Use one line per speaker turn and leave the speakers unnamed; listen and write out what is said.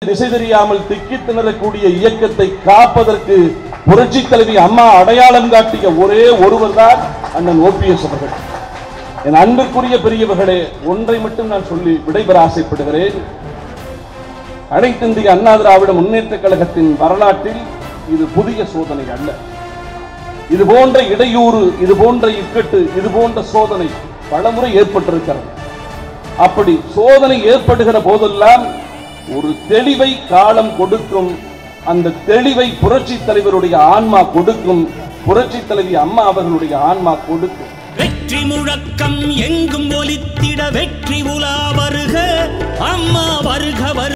திசை தெரியாமல் திக்கி திணறக்கூடிய இயக்கத்தை காப்பதற்கு புரட்சி தலைவி அம்மா அடையாளம் காட்டிய ஒரே ஒருவர் தான் அண்ணன் ஓபிஎஸ் அவர்கள் என் அன்பிற்குரிய பெரியவர்களே ஒன்றை மட்டும் நான் சொல்லி விடைபெற ஆசைப்படுகிறேன் அனைத்திந்திய அண்ணா திராவிட முன்னேற்ற கழகத்தின் வரலாற்றில் இது புதிய சோதனை அல்ல இது போன்ற இடையூறு இது போன்ற இக்கட்டு இது போன்ற சோதனை பலமுறை ஏற்பட்டிருக்கிறது அப்படி சோதனை ஏற்படுகிற போதெல்லாம் ஒரு தெளிவை காலம் கொடுக்கும் அந்த தெளிவை புரட்சி தலைவருடைய ஆன்மா கொடுக்கும் புரட்சி தலைவி அம்மா அவர்களுடைய ஆன்மா கொடுக்கும்
வெற்றி முழக்கம் எங்கும் ஒலித்திட வெற்றி உலா வருக அம்மா வருக வருக